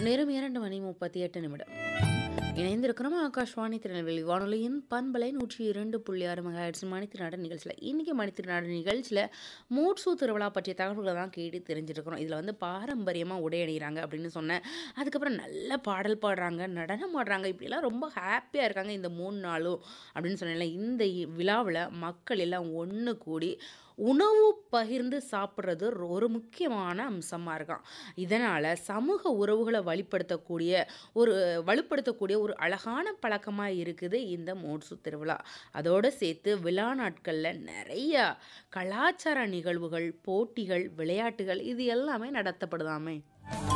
நேரம் இரண்டு மணி முப்பத்தி எட்டு நிமிடம் இணைந்திருக்கிறோம் ஆகாஷ்வாணி திருநெல்வேலி வானொலியின் பண்பலை நூற்றி இரண்டு புள்ளி ஆறு மெகாஹெட்ஸ் மணித்திருநாடு நிகழ்ச்சியில் இன்றைக்கி மணித்திருநாடு நிகழ்ச்சியில் மூட்சூ திருவிழா பற்றிய தகவல்களை தான் கேட்டு தெரிஞ்சிருக்கிறோம் இதில் வந்து பாரம்பரியமாக உடை அணிகிறாங்க அப்படின்னு சொன்னேன் அதுக்கப்புறம் நல்ல பாடல் பாடுறாங்க நடனம் ஆடுறாங்க இப்படிலாம் ரொம்ப ஹாப்பியாக இருக்காங்க இந்த மூணு நாளும் அப்படின்னு சொன்னேன்ல இந்த விழாவில் மக்கள் எல்லாம் ஒன்று கூடி உணவு பகிர்ந்து சாப்பிட்றது ஒரு முக்கியமான அம்சமாக இருக்கான் இதனால் சமூக உறவுகளை வலுப்படுத்தக்கூடிய ஒரு வலுப்படுத்தக்கூடிய ஒரு அழகான பழக்கமாக இருக்குது இந்த மோட்சு திருவிழா அதோடு சேர்த்து விழா நாட்களில் நிறைய கலாச்சார நிகழ்வுகள் போட்டிகள் விளையாட்டுகள் இது எல்லாமே நடத்தப்படுதாமே